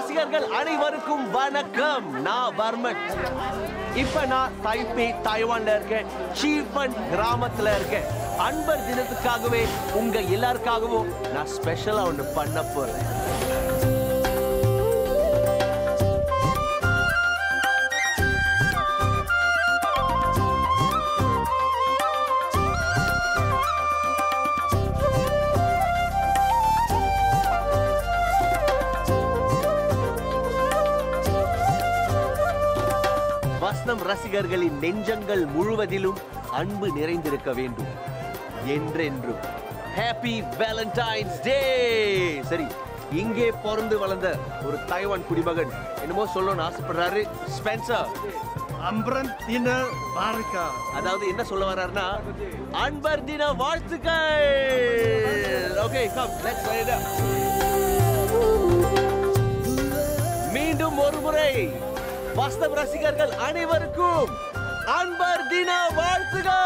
ரசிகர்கள் அனைவருக்கும் வணக்கம் நான் வர்மன் இப்ப நான் தைப்பே தாய்வான்ல இருக்கேன் சீஃபன் கிராமத்துல இருக்கேன் அன்பர் தினத்துக்காகவே உங்க எல்லாருக்காகவும் நான் ஸ்பெஷலா ஒண்ணு பண்ண போறேன் வசனம் ரசிகர்களின் நெஞ்சங்கள் முழுவதிலும் அன்பு நிறைந்திருக்க வேண்டும் என்றென்றும் ஹாப்பி வேலண்டைன்ஸ் டே சரி இங்கே பிறந்து வளர்ந்த ஒரு தைவான் குடிமகன் என்னமோ சொல்லணும்னு ஆசைப்படுறாரு ஸ்பென்சர் அம்பரன் தின பாருக்கா அதாவது என்ன சொல்ல வர்றாருன்னா அன்பர் தின வாழ்த்துக்கள் ஓகே கம் லெட்ஸ் மீண்டும் ஒரு முறை வாஸ்தவ ரசிகர்கள் அனைவருக்கும் அன்பர் தின வாழ்த்துகள்